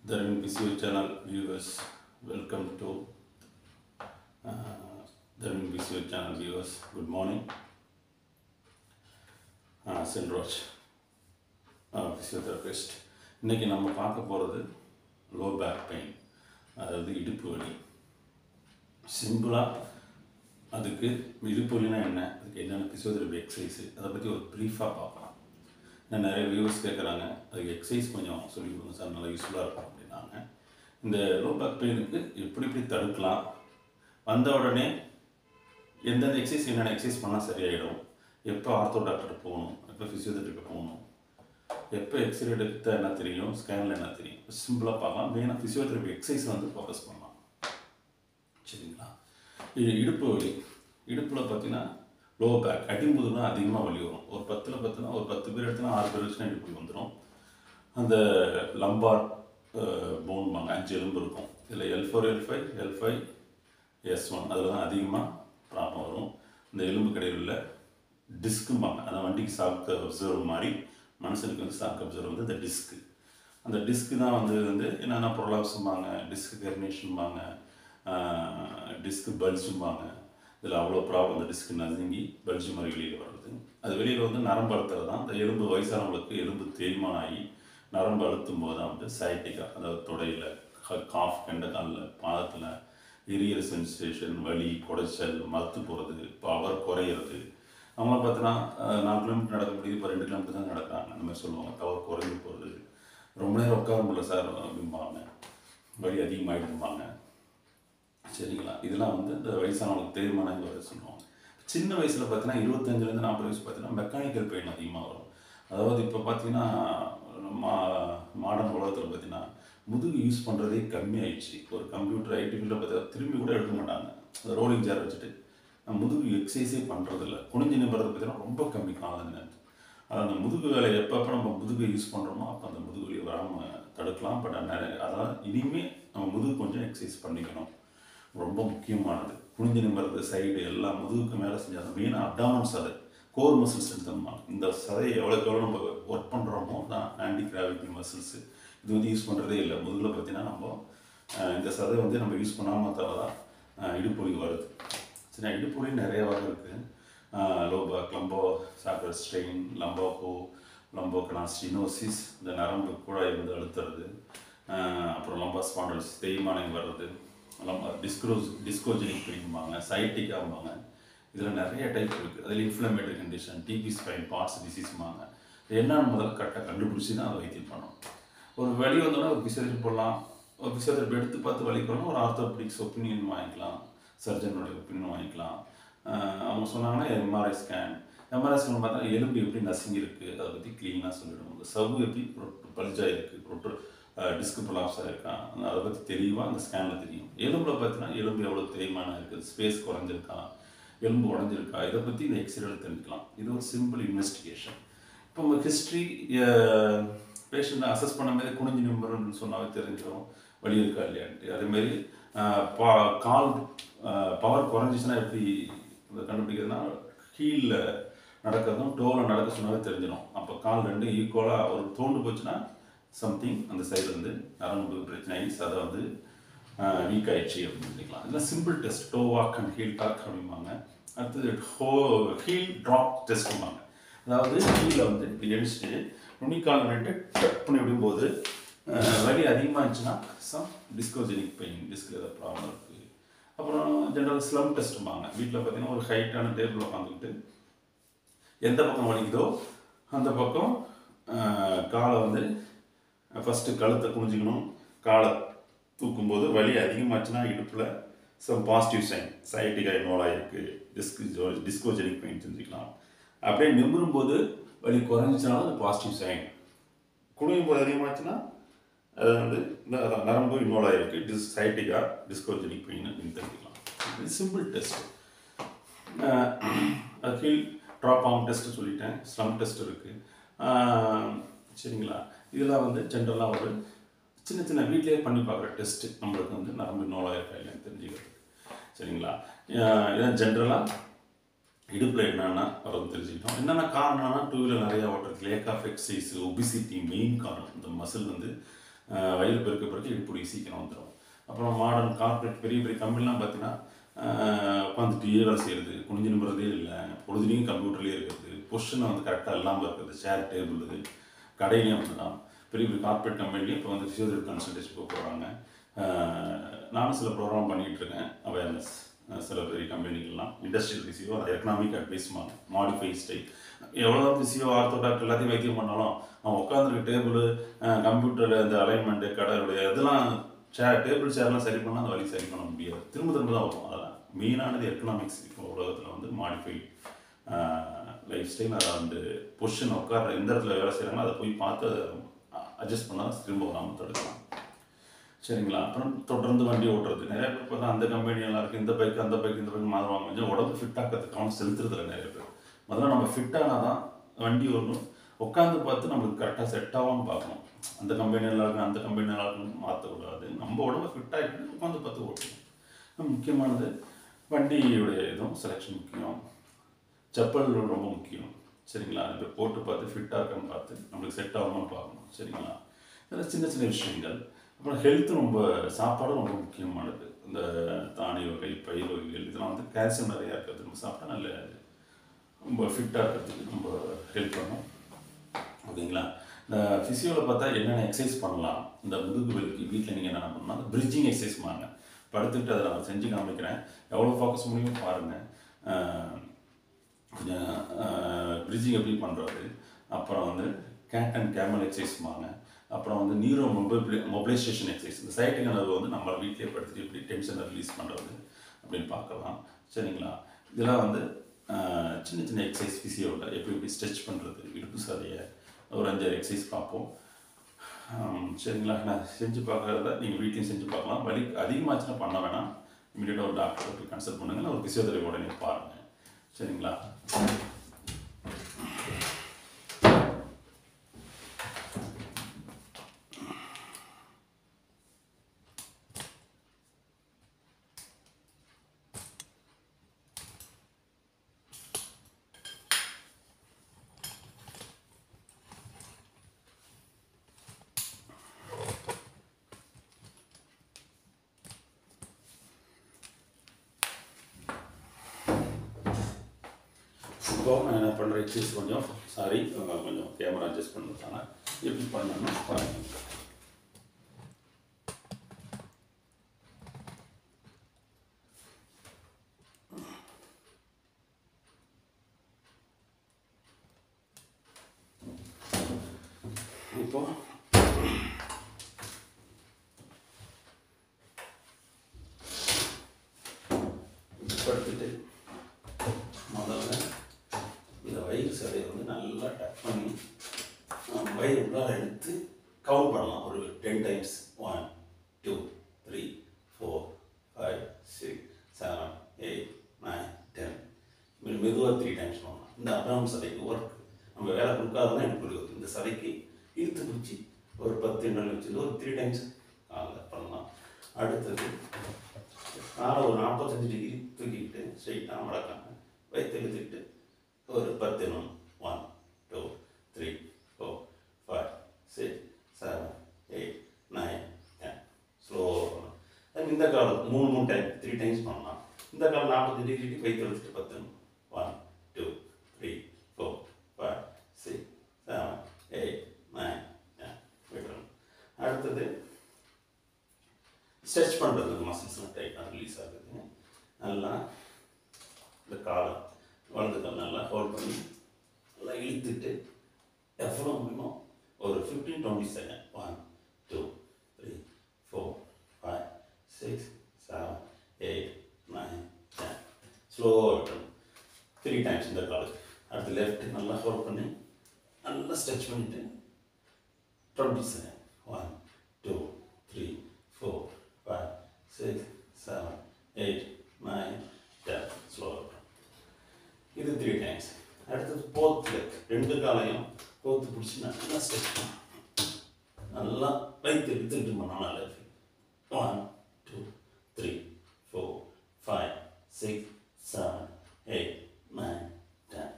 Dharmin PCO channel viewers, welcome to uh, Dharmin PCO channel viewers. Good morning. Uh, Selraj physiotherapist இன்றைக்கி நம்ம பார்க்க போகிறது low back pain அதாவது இடுப்பு வலி சிம்பிளாக அதுக்கு இடுப்பு வலினா என்ன அதுக்கு என்னென்ன ஃபிசியோதெரபி எக்ஸசைஸு அதை பற்றி ஒரு ப்ரீஃபாக பார்க்கலாம் இன்னும் நிறைய வியூவர்ஸ் கேட்குறாங்க அதுக்கு எக்ஸசைஸ் கொஞ்சம் சொல்லி கொடுங்க சார் நல்லா யூஸ்ஃபுல்லாக இருக்கும் அப்படின்னாங்க இந்த லோ பேக் பெயினுக்கு எப்படி எப்படி தடுக்கலாம் வந்த உடனே எந்தெந்த எக்ஸசைஸ் என்னென்ன எக்ஸசைஸ் பண்ணால் சரியாயிடும் எப்போ ஆர்த்தோ டாக்டர் போகணும் எப்போ ஃபிசியோதெரபி போகணும் எப்போ எக்ஸ்ரே எடுத்தா என்ன தெரியும் ஸ்கேனில் என்ன தெரியும் சிம்பிளாக பார்க்கலாம் மெயினாக ஃபிசியோதெரபி எக்ஸசைஸ் வந்து ஃபோக்கஸ் பண்ணலாம் சரிங்களா இது இடுப்பு வலி இடுப்பில் பார்த்தீங்கன்னா லோ பேக் அடிமுதுனா அதிகமாக வலி வரும் ஒரு பத்தில் பத்துனா ஒரு பத்து பேர் எடுத்துனா ஆறு பேர் வச்சுனா இடுப்பு வந்துடும் அந்த லம்பார் போன்பாங்க அஞ்சு எலும்பு இருக்கும் இதில் L four L five L five S one அதில் தான் அதிகமாக ப்ராப்ளம் வரும் இந்த எலும்பு கடையில் உள்ள டிஸ்க்கும்பாங்க அதான் வண்டிக்கு சாக்கு அப்சர்வ் மாதிரி மனுஷனுக்கு வந்து சாக்கு அப்சர்வ் வந்து இந்த டிஸ்க்கு அந்த டிஸ்க்கு தான் வந்து வந்து என்னென்ன ப்ரொலாப்ஸும்பாங்க டிஸ்க் கெர்னேஷன்பாங்க டிஸ்க்கு பல்ஜும்பாங்க இதில் அவ்வளோ ப்ராப்ளம் அந்த டிஸ்க் நசுங்கி பல்ஜு மாதிரி வெளியில் வருது அது வெளியில் வந்து நரம்பு அழுத்தம் தான் இந்த எலும்பு வயசானவங்களுக்கு எலும்பு தேய்மானம் ஆகி நரம்பு அழுத்தும் போது தான் வந்து சைட்டிக்கா அதாவது தொடையில் காஃப் கெண்ட காலில் பாதத்தில் எரியற சென்சேஷன் வலி குடைச்சல் மத்து போகிறது பவர் குறையிறது அவங்களாம் பார்த்தீங்கன்னா நாலு கிலோமீட்டர் நடக்க முடியுது இப்போ ரெண்டு கிலோமீட்டர் தான் நடக்கிறாங்க அந்த மாதிரி சொல்லுவாங்க பவர் குறைஞ்சு போகிறது ரொம்ப நேரம் உட்கார முடியல சார் அப்படிம்பாங்க வலி அதிகமாகிடும்பாங்க சரிங்களா இதெல்லாம் வந்து இந்த வயசானவங்களுக்கு தேய்மானம் வர சொல்லுவாங்க சின்ன வயசில் பார்த்தீங்கன்னா இருபத்தஞ்சிலேருந்து நாற்பது வயசு பார்த்தீங்கன்னா மெக்கானிக்கல் பெயின் அதிகமாக வரும் அதாவது இப்போ பார்த்தீங்கன்னா மா மாடர்ன் உலகத்தில் பார்த்தீங்கன்னா முதுகு யூஸ் பண்ணுறதே கம்மியாயிடுச்சு ஒரு கம்ப்யூட்டர் ஐடி ஃபீல்டில் பார்த்தா திரும்பி கூட எடுக்க மாட்டாங்க அந்த ரோலிங் சேர் வச்சுட்டு நான் முதுகு எக்ஸசைஸே பண்ணுறதில்ல குனிஞ்சு நிமிடத்தை பார்த்தீங்கன்னா ரொம்ப கம்மி காலம் நேரத்து அது அந்த முதுகு வேலை எப்பப்போ நம்ம முதுகை யூஸ் பண்ணுறோமோ அப்போ அந்த முதுகு வலி வராமல் தடுக்கலாம் பட் நிறைய அதனால் இனிமேல் நம்ம முதுகு கொஞ்சம் எக்ஸசைஸ் பண்ணிக்கணும் ரொம்ப முக்கியமானது குனிஞ்சு நிமிடத்து சைடு எல்லாம் முதுகுக்கு மேலே செஞ்சால் மெயினாக அப்டாமன் சதை கோர் மசில்ஸ் எடுத்தோம்னா இந்த சதையை எவ்வளோக்கு எவ்வளோ நம்ம ஒர்க் பண்ணுறோமோ தான் ஆன்டி கிராவிட்டி மசில்ஸு இது வந்து யூஸ் பண்ணுறதே இல்லை முதுகில் பார்த்தீங்கன்னா நம்ம இந்த சதை வந்து நம்ம யூஸ் பண்ணாமல் தவிர தான் இடுப்பொலி வருது சரி இடுப்பொலி நிறைய வகை இருக்குது லோபா lumbo sacral strain lumbago lumbo stenosis இந்த நரம்பு குழாய் வந்து அழுத்துறது அப்புறம் லம்பா ஸ்பாண்டல்ஸ் தேய்மானம் வர்றது லம்பா டிஸ்க்ரோஸ் டிஸ்கோஜெனிக் பெயின்பாங்க சைட்டிக்காம்பாங்க இதில் நிறைய டைப் இருக்குது அதில் inflammatory condition TB spine parts டிசீஸ்பாங்க என்னன்னு முதல்ல கரெக்டாக கண்டுபிடிச்சி தான் அதை வைத்தியம் பண்ணணும் ஒரு வழி வந்தோடனே ஒரு பிசியோதெரபி போடலாம் ஒரு பிசியோதெரபி எடுத்து பார்த்து வலிக்கிறோன்னா ஒரு ஆர்த்தோபெடிக்ஸ் ஒப்பீனியன் வாங்கிக்கலாம் சர்ஜனோட ஒப்பீனியன் வாங்கிக்கலாம் அவங்க சொன்னாங்கன்னா எம்ஆர்ஐ ஸ்கேன் எம்ஆர்ஐ ஸ்கேன் பார்த்தா எலும்பு எப்படி நசுங்கி இருக்குது அதை பற்றி க்ளீனாக சொல்லிவிடும் இந்த சவ்வு எப்படி பல்ஜாக இருக்குது ரொட்டு டிஸ்க் ப்ரொலாப்ஸாக இருக்கா அதை பற்றி தெளிவாக அந்த ஸ்கேனில் தெரியும் எலும்பில் பார்த்தீங்கன்னா எலும்பு எவ்வளோ தேய்மானம் இருக்குது ஸ்பேஸ் குறைஞ்சிருக்கா எலும்பு உடஞ்சிருக்கா இதை பற்றி இந்த எக்ஸ்ரேல தெரிஞ்சுக்கலாம் இது ஒரு சிம்பிள் இன்வெஸ்டிகேஷன் இப்போ உங்கள் ஹிஸ்ட்ரி பேஷண்ட்டை அசஸ் பண்ண மாதிரி குனிஞ்சு நிம்பர்னு சொன்னாவே தெரிஞ்சிடும் வழி இருக்கா இல்லையான்ட்டு அதேமாரி பா கால் பவர் குறைஞ்சிச்சுன்னா எப்படி அதை கண்டுபிடிக்கிறதுனா கீழில் நடக்கிறதும் டோவில் நடக்க சொன்னாவே தெரிஞ்சிடும் அப்போ கால் ரெண்டு ஈக்குவலாக ஒரு தோண்டு போச்சுன்னா சம்திங் அந்த சைடு வந்து நரம்பு பிரச்சனை ஆகி சதை வந்து வீக் ஆயிடுச்சு அப்படின்னு சொல்லிக்கலாம் இதெல்லாம் simple test toe walk and heel walk அப்படிம்பாங்க அடுத்தது ஹோ ஹீல் ட்ராப் டெஸ்ட்டும்பாங்க அதாவது ஹீலில் வந்து இப்படி எடிச்சிட்டு நுனிக்கால் ரெண்டு டப் பண்ணி விடும்போது வலி அதிகமாக இருந்துச்சுன்னா சம் டிஸ்கோஜெனிக் பெயின் டிஸ்கில் ஏதாவது ப்ராப்ளம் இருக்குது அப்புறம் ஜென்ரல் ஸ்லம் டெஸ்ட்டும்பாங்க வீட்டில் பார்த்தீங்கன்னா ஒரு ஹைட்டான டேபிள் உட்காந்துக்கிட்டு எந்த பக்கம் வலிக்குதோ அந்த பக்கம் காலை வந்து ஃபஸ்ட்டு கழுத்தை குனிஞ்சிக்கணும் காலை தூக்கும்போது வலி அதிகமாச்சுன்னா இடுப்பில் some positive sign sciatica involve இருக்குது டிஸ்க் டிஸ்கோஜெனிக் பெயின் தெரிஞ்சுக்கலாம் அப்படியே நிமிரும் போது வலி குறைஞ்சிச்சுனாலும் அது பாசிட்டிவ் சைன் குனியும் போது அதிகமாச்சுன்னா அது வந்து நரம்பு இன்வால்வ் ஆகிருக்கு டிஸ் சைட்டிகா டிஸ்கோஜெனிக் பெயின் அப்படின்னு தெரிஞ்சுக்கலாம் இது சிம்பிள் டெஸ்ட் ஹீல் ட்ராப் ஆம் டெஸ்ட்டு சொல்லிட்டேன் ஸ்லம் டெஸ்ட் இருக்குது சரிங்களா இதெல்லாம் வந்து ஜென்ரலாக ஒரு சின்ன சின்ன வீட்டிலே பண்ணி பார்க்குற டெஸ்ட்டு நம்மளுக்கு வந்து நரம்பு நோயாக இருக்கா இல்லைன்னு தெரிஞ்சுக்கிறது சரிங்களா இதான் ஜென்ரலாக இடுப்பில் என்னென்னா வரது தெரிஞ்சுக்கிட்டோம் என்னென்ன காரணம்னா டூ வீலர் நிறையா ஓட்டுறது lack of exercise obesity main காரணம் இந்த மசில் வந்து அஹ் வயிறு பெருக்க பெருக்க இடுப்பு சீக்கிரம் வந்துடும் அப்புறம் மாடர்ன் கார்ப்பரேட் பெரிய பெரிய கம்பெனிலாம் பார்த்தீங்கன்னா உட்காந்துட்டே வேலை செய்கிறது குனிஞ்சு நிமிறதே இல்லை பொழுதுலையும் கம்ப்யூட்டர்லேயே இருக்கிறது பொசிஷனை வந்து கரெக்டாக இல்லாமல் இருக்கிறது சேர் டேபிள் இது கடையிலையும் அப்படிதான் பெரிய பெரிய கார்ப்பரேட் கம்பெனிலையும் இப்போ வந்து ஃபிசியோதெரபி கன்சல்டேஷன் போக போகிறாங்க நானும் சில ப்ரோக்ராம் பண்ணிகிட்டு இருக்கேன் அவேர்னஸ் சில பெரிய கம்பெனிகள்லாம் industrial physio economic advice modify style எவ்வளோ பிசியோ ஆர்த்தோ டாக்டர் எல்லாத்தையும் வைத்தியம் பண்ணாலும் அவன் உட்காந்துருக்க டேபிள் கம்ப்யூட்டர் அந்த அலைன்மெண்ட்டு கடையுடைய இதெல்லாம் சேர் டேபிள் சேர்லாம் சரி பண்ணால் அந்த வழி சரி பண்ண முடியாது திரும்ப திரும்ப தான் வரும் அதெல்லாம் மெயினானது எக்கனாமிக்ஸ் இப்போ உலகத்தில் வந்து மாடிஃபை லைஃப் ஸ்டைல் அதை வந்து பொசிஷன் உட்கார எந்த இடத்துல வேலை செய்கிறாங்களோ அதை போய் பார்த்து அட்ஜஸ்ட் பண்ணால் திரும்ப வராமல் தடுக்கலாம் சரிங்களா அப்புறம் தொடர்ந்து வண்டி ஓட்டுறது நிறைய பேர் பார்த்தா அந்த கம்பெனி நல்லா இருக்கு இந்த பைக் அந்த பைக் இந்த பைக் மாறுவாங்க கொஞ்சம் உடம்பு ஃபிட் ஆக்கிறதுக்கு கவனம் செலுத்துறதுல நிறைய பேர் முதல்ல நம்ம ஃபிட் ஆனால் தான் வண்டி வரணும் உட்காந்து பார்த்து நம்மளுக்கு கரெக்டாக செட் ஆகாமல் பார்க்கணும் அந்த கம்பெனி நல்லா இருக்கு அந்த கம்பெனி நல்லா இருக்குன்னு மாற்றக்கூடாது நம்ம உடம்பு ஃபிட் ஆகிட்டு உட்காந்து பார்த்து ஓட்டணும் முக்கியமானது வண்டியுடைய இதுவும் செலெக்ஷன் முக்கியம் செப்பல் ரொம்ப முக்கியம் சரிங்களா இப்போ போட்டு பார்த்து ஃபிட்டாக இருக்கான்னு பார்த்து நம்மளுக்கு செட் ஆகணும்னு பார்க்கணும் சரிங்களா இதெல்லாம் சின்ன சின்ன விஷயங்கள் அப்புறம் ஹெல்த் ரொம்ப சாப்பாடும் ரொம்ப முக்கியமானது இந்த தானிய வகை பயிர் வகைகள் இதெல்லாம் வந்து கால்சியம் நிறையா இருக்கிறது நம்ம சாப்பிட்டா நல்ல ரொம்ப ஃபிட்டாக இருக்கிறதுக்கு ரொம்ப ஹெல்ப் பண்ணும் ஓகேங்களா இந்த ஃபிசியோவில் பார்த்தா என்னென்ன எக்ஸசைஸ் பண்ணலாம் இந்த முதுகு வலிக்கு வீட்டில் நீங்கள் என்ன பண்ணலாம் அந்த பிரிட்ஜிங் எக்ஸசைஸ் பாருங்க படுத்துக்கிட்டு அதை நான் செஞ்சு காமிக்கிறேன் எவ்வளோ ஃபோக்கஸ் முடியுமோ பாருங்கள் கொஞ்சம் பிரிட்ஜிங் எப்படி பண்ணுறது அப்புறம் வந்து கேட் அண்ட் கேமல் எக்ஸசைஸ் பாருங்க அப்புறம் வந்து நியூரோ மொபைல் மொபிலைசேஷன் எக்ஸசைஸ் இந்த சைட்டிங் அளவு வந்து நம்ம வீட்டிலே படுத்துட்டு எப்படி டென்ஷனை ரிலீஸ் பண்ணுறது அப்படின்னு பார்க்கலாம் சரிங்களா இதெல்லாம் வந்து ஆஹ், சின்ன சின்ன எக்ஸசைஸ் ஃபிசியோவில் எப்படி எப்படி ஸ்ட்ரெச் பண்ணுறது இடுப்பு சதையை ஒரு அஞ்சாறு எக்ஸசைஸ் பார்ப்போம் ஆம், சரிங்களா நான் செஞ்சு பார்க்குறத நீங்கள் வீட்லையும் செஞ்சு பார்க்கலாம் வலி அதிகமாச்சுன்னா பண்ண வேணாம் இமீடியட்டாக ஒரு டாக்டர் போய் கன்சல்ட் பண்ணுங்க இல்லை ஒரு ஃபிசியோதெரபி உடனே பாருங்கள் சரிங்களா இப்போ நான் என்ன பண்ணுற எக்ஸசைஸ் கொஞ்சம் சாரி கொஞ்சம் கேமரா அட்ஜஸ்ட் பண்ணுறதுக்கான எப்படி பண்ணணும்னு பாருங்க இப்போ படுத்துட்டு முதல்ல இந்த வயிறு சதையை வந்து நல்லா டச் பண்ணி அஹ், வயிறு உள்ளார எடுத்து கவுண்ட் பண்ணலாம் ஒரு ten times one two three four five six seven eight nine ten மெதுவாக த்ரீ டைம்ஸ் பண்ணலாம் இந்த அப்டாமன் சதைக்கு ஒர்க் நம்ம வேலை கொடுக்காதான் எனக்கு வருது இந்த சதைக்கு இழுத்து பிடிச்சி ஒரு பத்து எண்ணல் வச்சு ஒரு த்ரீ டைம்ஸ் காலைல பண்ணலாம் அடுத்தது காலை ஒரு நாற்பத்தஞ்சு டிகிரி தூக்கிக்கிட்டு ஸ்ட்ரைட்டாக மடக்காம வயிற்று இழுத்துக்கிட்டு ஒரு பத்து எண்ணம் one two three four five six seven eight nine ten slow இந்த காலம் மூணு மூணு டைம் த்ரீ டைம்ஸ் பண்ணலாம் இந்த காலம் நாற்பத்தஞ்சு டிகிரி வயிற்று இழுத்துட்டு பத்து one two three four five six seven eight nine ten விட்டுறணும் அடுத்தது ஸ்ட்ரெச் பண்ணுறது மசில்ஸ்லாம் டைட்டாக ரிலீஸ் ஆகுது நல்லா இந்த காலை வலது கால் நல்லா ஹோல்ட் பண்ணி நல்லா இழுத்துட்டு எவ்வளோ முடியுமோ ஒரு fifteen twenty second one two three four five six seven eight nine ten ஸ்லோவாக விட்டணும் த்ரீ டைம்ஸ் இந்த காலுக்கு அடுத்து லெஃப்ட் நல்லா ஹோல்ட் பண்ணி நல்லா ஸ்ட்ரெச் பண்ணிவிட்டு twenty seven one two three four five six seven eight nine ten ஸ்லோவாக இது த்ரீ டைம்ஸ் அடுத்தது போத் லெக் ரெண்டு காலையும் கோத்து பிடிச்சி நல்லா ஸ்ட்ரெச் பண்ணணும் நல்லா வயிற்று இழுத்துக்கிட்டு பண்ணலாம் நல்லா one two three four five six seven eight nine ten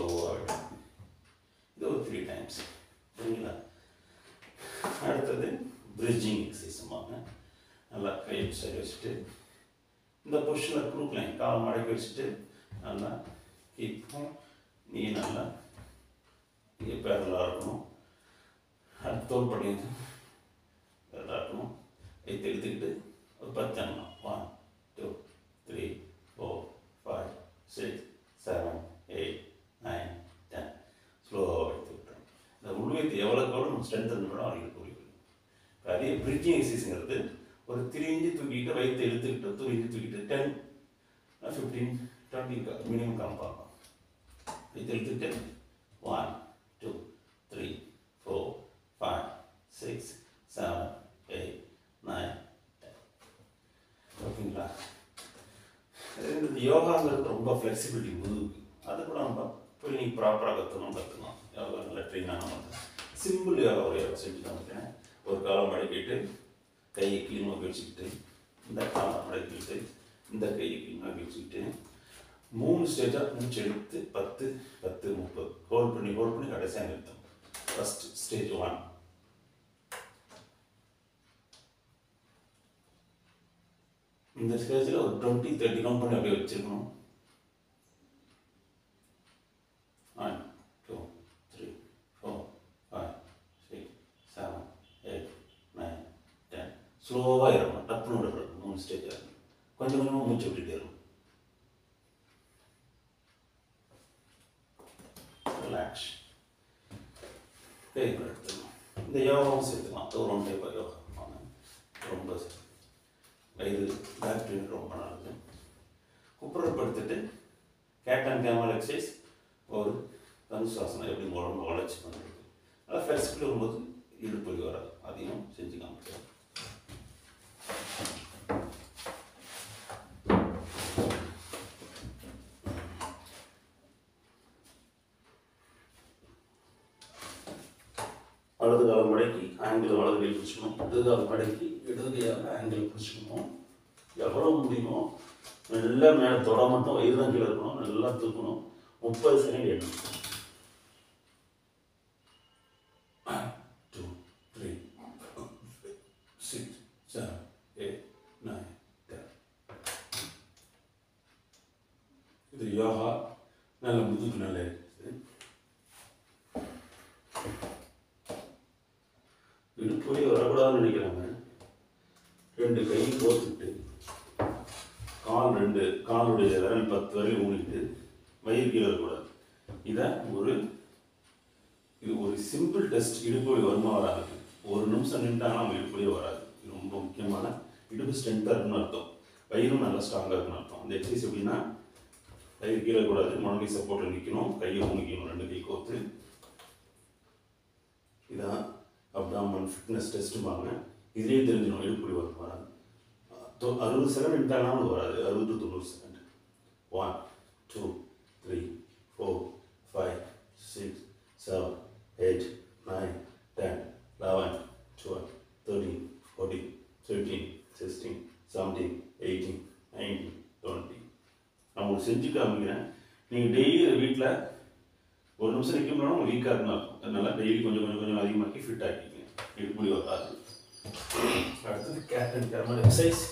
ஸ்லோவாக இது ஒரு த்ரீ டைம்ஸ் சரிங்களா அடுத்தது வச்சுட்டு இந்த பொசிஷனில் கொடுக்கலாம் காலை மடக்கி வச்சுட்டு நல்லா இப்போ நீ நல்லா இங்கே பேரலாக இருக்கணும் அடுத்து தோல் பண்ணிட்டு பேரலாக இருக்கணும் வைத்து எடுத்துக்கிட்டு ஒரு பத்து எண்ணம் one two three four five six seven eight nine ten ஸ்லோவாக எடுத்து விட்டுறோம் இந்த உள்வைத்து எவ்வளோக்கு எவ்வளோ நம்ம ஸ்ட்ரென்த் பண்ணோம் அவங்களுக்கு புரியும் இப்போ அதே பிரிட்ஜிங் எக்ஸசைஸுங்கிறது ஒரு த்ரீ இன்ச்சு தூக்கிட்டு வயிற்று எடுத்துக்கிட்டு த்ரீ இன்ச்சு தூக்கிட்டு டென் ஃபிஃப்டீன் டுவெண்ட்டி மினிமம் காமிப்பாங்க வயிற்று எடுத்துக்கிட்டு one two three four five six seven eight nine ten ஓகேங்களா இந்த யோகாங்கிறது ரொம்ப ஃப்ளெக்சிபிலிட்டி முதுகுக்கு அது கூட நம்ம போய் நீ ப்ராப்பராக கற்றுக்கணும் கற்றுக்கலாம் யோகா நல்ல ட்ரெயின் ஆன சிம்பிள் யோகா ஒரு யோகா செஞ்சு காமிக்கிறேன் ஒரு காலம் மடக்கிட்டு கையை கீழ் வச்சுக்கிட்டு இந்த காலம் மடக்கிட்டு இந்த கையை கீழ் வச்சுக்கிட்டு மூணு ஸ்டேஜாக மூச்சு எடுத்து பத்து பத்து முப்பது ஹோல்ட் பண்ணி ஹோல்ட் பண்ணி கடைசியாக நிறுத்தும் ஃபஸ்ட் ஸ்டேஜ் ஒன் இந்த ஸ்டேஜில் ஒரு டுவெண்ட்டி தேர்ட்டி கவுண்ட் பண்ணி அப்படியே வச்சிருக்கணும் one two three four five six seven eight nine ten ஸ்லோவாக இருக்கணும் டப்புன்னு விடக்கூடாது மூணு ஸ்டேஜ் இருக்கணும் கொஞ்சம் கொஞ்சமாக மூச்சு விட்டுட்டே இருக்கணும் ரிலாக்ஸ் கை எடுத்துக்கணும் இந்த யோகாவும் சேர்த்துக்கலாம் அது ஒரு ஒன் டைப் யோகா ரொம்ப சரி வயிறு பேக் பெயின் ரொம்ப நல்லது குப்புறப்படுத்திட்டு கேட் அண்ட் கேமல் எக்ஸசைஸ் ஒரு தனுசாசனம் எப்படி உடம்பு வளர்ச்சி பண்ணுறது நல்லா ஃப்ளெக்சிபிள் வரும்போது இடுப்பு வலி வராது அதையும் செஞ்சு காமிக்கிறேன் வலது காலம் மடக்கி ஆங்கிள் வலது கையில் பிடிச்சிக்கணும் இடது காலம் மடக்கி இடது கையால் ஆங்கிள் பிடிச்சிக்கணும் எவ்வளோ முடியுமோ நல்லா மேலே தொட மட்டும் வயிறு தான் கீழே இருக்கணும் நல்லா தூக்கணும் முப்பது செகண்ட் எண்ணணும் two three six seven eight nine ten இது யோகா நல்ல முதுகு நல்ல இருக்குது இடுப்புலி வரக்கூடாதுன்னு நினைக்கிறாங்க ரெண்டு கையும் கோத்துக்கிட்டு கால் ரெண்டு காலுடைய விரல் பத்து வரையும் ஊனிட்டு வயிறு கீழே இருக்கக்கூடாது இதை ஒரு இது ஒரு சிம்பிள் டெஸ்ட் இடுப்புலி வருமா வராது ஒரு நிமிஷம் நின்றாங்கன்னா நம்ம இடுப்புலியே வராது இது ரொம்ப முக்கியமான இடுப்பு ஸ்ட்ரென்த்தாக இருக்குன்னு அர்த்தம் வயிறும் நல்லா ஸ்ட்ராங்காக இருக்குன்னு அர்த்தம் அந்த எக்ஸசைஸ் எப்படின்னா வயிறு கீழே கூடாது முழங்கை சப்போர்ட்டில் நிற்கணும் கையை ஊனிக்கணும் ரெண்டு கை கோத்து இதான் அப்டாமன் ஃபிட்னஸ் டெஸ்ட்டும்பாங்க இதுலேயே தெரிஞ்சிடும் இடுப்புடி வரும் வராது தொ- அறுபது செகண்ட் எடுத்தாலும் வராது அறுபது to தொண்ணூறு second one two three four five six seven eight nine ten eleven twelve thirteen fourteen fifteen sixteen seventeen eighteen nineteen twenty நான் உங்களுக்கு செஞ்சு காமிக்கிறேன் நீங்கள் டெய்லி வீட்டில் ஒரு நிமிஷம் நிற்க முடியும் உங்கள் வீக்காக இருந்தால் இருக்கும் அதனால டெய்லி கொஞ்சம் கொஞ்சம் கொஞ்சம் அதிகமாக்கி ஃபிட் ஆக்கிங்க இடுப்புலி வராது அடுத்தது கேட் அண்ட் கேரமல் எக்ஸசைஸ்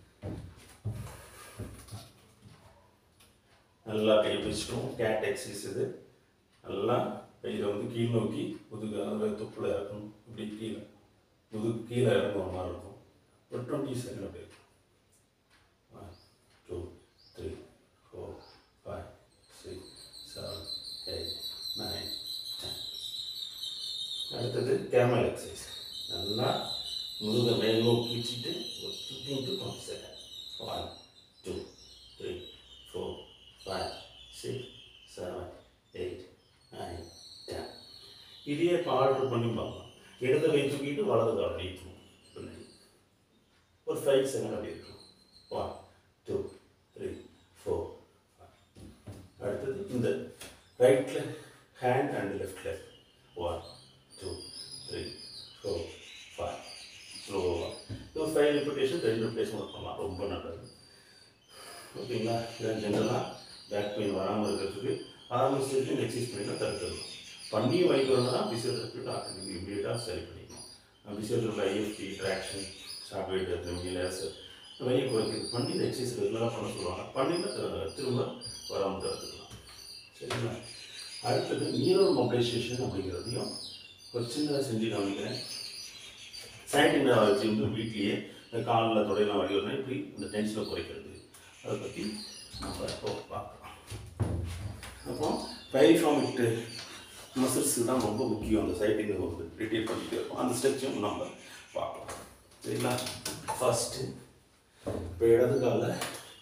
நல்லா கை வச்சுக்கணும் கேட் எக்ஸசைஸ் இது நல்லா கையில் வந்து கீழ் நோக்கி முதுகு தொப்புல இறக்கணும் இப்படி கீழே முதுகு கீழே இறங்குற மாதிரி இருக்கும் ஒரு டுவெண்ட்டி செகண்ட் அப்படி one two three four five six seven eight nine ten அடுத்தது கேமல் எக்ஸசைஸ் நல்லா முதுகை மேல் நோக்கி வச்சுட்டு ஒரு fifteen to twenty second one two three four five six seven eight nine ten இதையே இப்போ ஆர்டர் பண்ணி பார்க்கலாம் இடது கை தூக்கிட்டு வலது கால் நீட்டணும் பின்னாடி ஒரு ஃபைவ் செகண்ட் அப்படி இருக்கும் ஒன் டூ த்ரீ ஃபோர் அடுத்தது இந்த ரைட்ல ஹேண்ட் அண்ட் லெஃப்ட்ல one two three four five ஸ்லோவாக இது ஒரு ஃபைவ் ரிப்பிட்டேஷன் ரெண்டு ரிப்பிட்டேஷன் ஒர்க் பண்ணலாம் ரொம்ப நல்லது ஓகேங்களா இதான் ஜென்ரலாக பேக் பெயின் வராமல் இருக்கிறதுக்கு ஆரம்ப ஸ்டேஜ்லையும் எக்ஸசைஸ் பண்ணிக்கலாம் தடுத்துடணும் பண்ணியும் வைக்கிறோம்னா தான் பிசியோதெரப்பி ஆட்டோமேட்டிக் இமீடியட்டாக சரி பண்ணிக்கணும் physiotherapy IFT traction short weight laser வலியை குறைக்கிறது பண்ணி இந்த எக்ஸசைஸ் ரெகுலராக பண்ண சொல்லுவாங்க பண்ணினா தி- திரும்ப வராமல் தடுத்துக்கலாம் சரிங்களா அடுத்தது நீரோல் மொபிலைசேஷன் அப்படிங்கிறதையும் ஒரு சின்னதாக செஞ்சு காமிக்கிறேன் சைட்டிங் வச்சு வந்து வீட்லேயே இந்த காலில் தொடையெல்லாம் வலி வரணும் இப்படி இந்த டென்ஷனை குறைக்கிறது அதை பற்றி நம்ம இப்போ பார்க்கலாம் அப்புறம் பைரிஃபார்மிட்டு மசில்ஸ் தான் ரொம்ப முக்கியம் அந்த சைட்டிங்கை வந்து ரிட்டீட் பண்ணிட்டு இருக்கும் அந்த ஸ்ட்ரெச்சும் நம்ம பார்க்கலாம் சரிங்களா ஃபஸ்ட்டு இப்போ இடது காலில்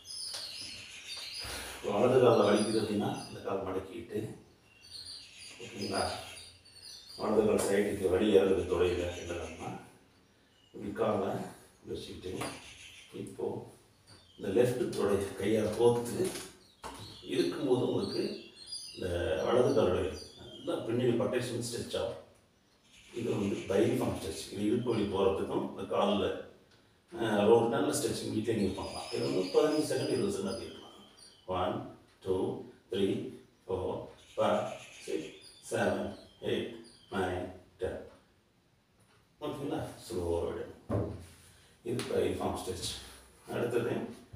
வலது காலில் வலிக்குது அப்படின்னா இந்த கால் மடக்கிட்டு ஓகேங்களா வலது கால் சைடுக்கு வலி ஏறது தொடையில் என்னன்னா இப்படி காலை வச்சுக்கிட்டு இப்போது இந்த லெஃப்ட் தொடை கையால் கோர்த்து இருக்கும்போது உங்களுக்கு இந்த வலது காலுடைய நல்லா பின்னாடி பட்டேஷன் ஸ்ட்ரெச் ஆகும் இது வந்து பைரிஃபார்ம் ஸ்ட்ரெச் இது இடுப்பு வழி போகிறதுக்கும் இந்த காலில் ஒரு நல்ல ஸ்ட்ரெச்சிங் வீட்டில் நீங்கள் பண்ணலாம் இது வந்து பதினஞ்சு செகண்ட் இருபது செகண்ட் அப்படி இருக்கலாம் one two three four five six seven eight nine ten ஓகேங்களா ஸ்லோவாக விடும் இது பைரிஃபார்ம் ஸ்ட்ரெச் அடுத்தது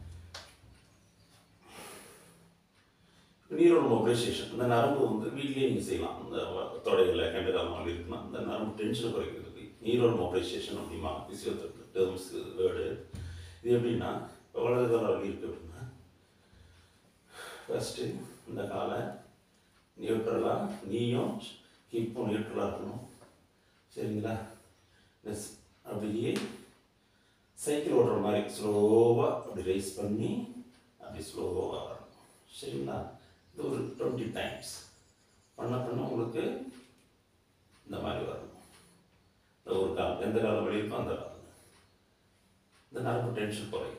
நீரோட மொபிலைசேஷன் இந்த நரம்பு வந்து வீட்லேயே நீங்கள் செய்யலாம் இந்த தொடையில் கண்டுக்காம மாதிரி இருக்குன்னா இந்த நரம்பு டென்ஷனை குறைக்கிறதுக்கு நீரோட மொபிலைசேஷன் அப்படிமா ஃபிசியோதெரப்பி டேர்ம்ஸ் வேர்டு இது எப்படின்னா இப்போ வலது கால வலி இருக்குது அப்படின்னா ஃபஸ்ட்டு இந்த காலை நியூட்ரலாக நீயும் ஹிப்பும் நியூட்ரலாக இருக்கணும் சரிங்களா நெஸ் அப்படியே சைக்கிள் ஓடுற மாதிரி ஸ்லோவாக அப்படி ரைஸ் பண்ணி அப்படி ஸ்லோவாக வரணும் சரிங்களா இது ஒரு டுவெண்ட்டி டைம்ஸ் பண்ண பண்ண உங்களுக்கு இந்த மாதிரி வரணும் இந்த ஒரு கால் எந்த காலம் வெளியிருக்கோ அந்த காலம் இந்த நரம்பு டென்ஷன் குறையும்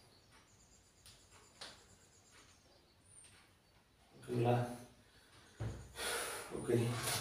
ஓகேங்களா ஓகே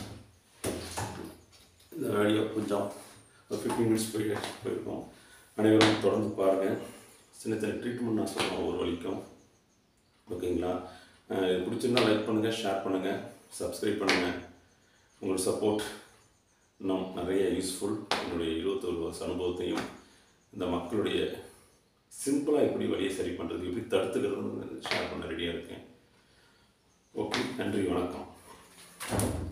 இந்த வீடியோ கொஞ்சம் ஒரு ஃபிஃப்டீன் மினிட்ஸ் போய் போயிருக்கோம் அனைவரும் தொடர்ந்து பாருங்கள் சின்ன சின்ன ட்ரீட்மெண்ட் நான் சொல்லுவேன் ஒரு வலிக்கும் ஓகேங்களா அஹ் இது பிடிச்சிருந்தா லைக் பண்ணுங்கள் ஷேர் பண்ணுங்கள் சப்ஸ்கிரைப் பண்ணுங்கள் உங்களோட சப்போர்ட் இன்னும் நிறைய யூஸ்ஃபுல் என்னுடைய இருபத்தொரு வருஷ அனுபவத்தையும் இந்த மக்களுடைய சிம்பிளாக எப்படி வழியை சரி பண்ணுறது எப்படி தடுத்துக்கிறதுன்னு ஷேர் பண்ண ரெடியாக இருக்கேன் ஓகே நன்றி வணக்கம்